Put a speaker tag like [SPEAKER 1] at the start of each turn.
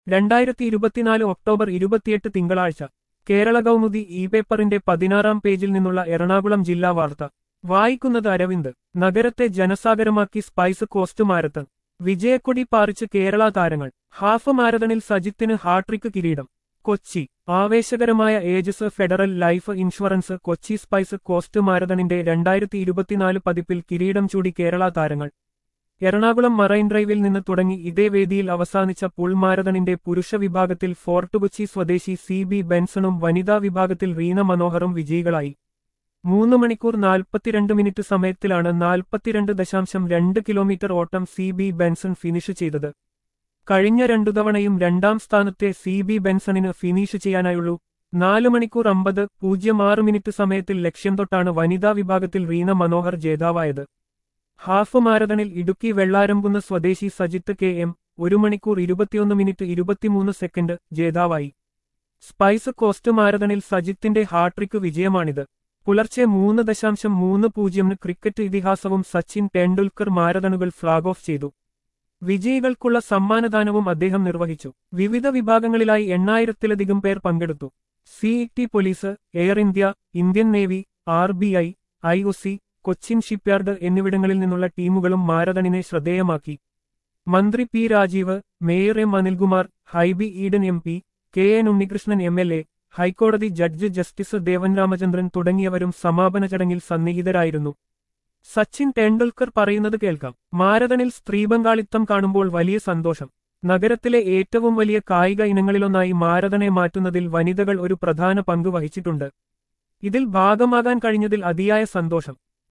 [SPEAKER 1] രണ്ടായിരത്തി ഇരുപത്തിനാല് ഒക്ടോബർ ഇരുപത്തിയെട്ട് തിങ്കളാഴ്ച കേരള കൗമുദി ഇ പേപ്പറിന്റെ പതിനാറാം പേജിൽ നിന്നുള്ള എറണാകുളം ജില്ലാ വാർത്ത വായിക്കുന്നത് അരവിന്ദ് നഗരത്തെ ജനസാഗരമാക്കി സ്പൈസ് കോസ്റ്റ് മാരത്തൺ വിജയക്കൊടി പാറിച്ച് കേരള താരങ്ങൾ ഹാഫ് മാരത്തണിൽ സജിത്തിന് ഹാട്രിക്ക് കിരീടം കൊച്ചി ആവേശകരമായ Ageas Federal Life Insurance Kochi Spice Coast മാരത്തണിന്റെ രണ്ടായിരത്തി ഇരുപത്തിനാല് പതിപ്പിൽ കിരീടം ചൂടി കേരള താരങ്ങൾ എറണാകുളം മറൈൻ ഡ്രൈവിൽ നിന്ന് തുടങ്ങി ഇതേ വേദിയിൽ അവസാനിച്ച പുൾ മാരത്തണിന്റെ പുരുഷ വിഭാഗത്തിൽ ഫോർട്ട് കൊച്ചി സ്വദേശി സി ബി ബെൻസണും വനിതാ വിഭാഗത്തിൽ റീന മനോഹറും വിജയികളായി മൂന്ന് മണിക്കൂർ നാൽപ്പത്തിരണ്ട് മിനിറ്റ് സമയത്തിലാണ് നാൽപ്പത്തിരണ്ട് ദശാംശം രണ്ട് കിലോമീറ്റർ ഓട്ടം സി ബി ബെൻസൺ ഫിനിഷ് ചെയ്തത് കഴിഞ്ഞ രണ്ടു തവണയും രണ്ടാം സ്ഥാനത്തെ സി ബി ബെൻസണിന് ഫിനിഷ് ചെയ്യാനായുള്ളൂ നാല് മണിക്കൂർ അമ്പത് പൂജ്യം ആറ് മിനിറ്റ് സമയത്തിൽ ലക്ഷ്യം തൊട്ടാണ് വനിതാ വിഭാഗത്തിൽ റീന മനോഹർ ജേതാവായത് ഹാഫ് മാരത്തണിൽ ഇടുക്കി വെള്ളാരംകുന്ന് സ്വദേശി സജിത്ത് കെ എം ഒരു മണിക്കൂർ ഇരുപത്തിയൊന്ന് മിനിറ്റ് ഇരുപത്തിമൂന്ന് സെക്കൻഡ് ജേതാവായി സ്പൈസ് കോസ്റ്റ് മാരത്തണിൽ സജിത്തിന്റെ ഹാട്രിക്ക് വിജയമാണിത് പുലർച്ചെ മൂന്ന് ദശാംശം മൂന്ന് പൂജ്യമിന് ക്രിക്കറ്റ് ഇതിഹാസവും സച്ചിൻ ടെണ്ടുൽക്കർ മാരത്തണുകൾ ഫ്ളാഗ് ഓഫ് ചെയ്തു വിജയികൾക്കുള്ള സമ്മാനദാനവും അദ്ദേഹം നിർവഹിച്ചു വിവിധ വിഭാഗങ്ങളിലായി എണ്ണായിരത്തിലധികം പേർ പങ്കെടുത്തു CET police Air India Indian Navy R B I I O C Cochin Shipyard എന്നിവിടങ്ങളിൽ നിന്നുള്ള ടീമുകളും മാരതണിനെ ശ്രദ്ധേയമാക്കി മന്ത്രി P Rajeev mayor M Anilkumar Hibi Eden M P K N Unnikrishnan M L A ഹൈക്കോടതി ജഡ്ജ് ജസ്റ്റിസ് ദേവൻ രാമചന്ദ്രൻ തുടങ്ങിയവരും സമാപന ചടങ്ങിൽ സന്നിഹിതരായിരുന്നു സച്ചിൻ ടെണ്ടുൽക്കർ പറയുന്നത് കേൾക്കാം മാരതണിൽ സ്ത്രീപങ്കാളിത്തം കാണുമ്പോൾ വലിയ സന്തോഷം നഗരത്തിലെ ഏറ്റവും വലിയ കായിക ഇനങ്ങളിലൊന്നായി മാരതണെ മാറ്റുന്നതിൽ വനിതകൾ ഒരു പ്രധാന പങ്ക് വഹിച്ചിട്ടുണ്ട് ഇതിൽ ഭാഗമാകാൻ കഴിഞ്ഞതിൽ അതിയായ സന്തോഷം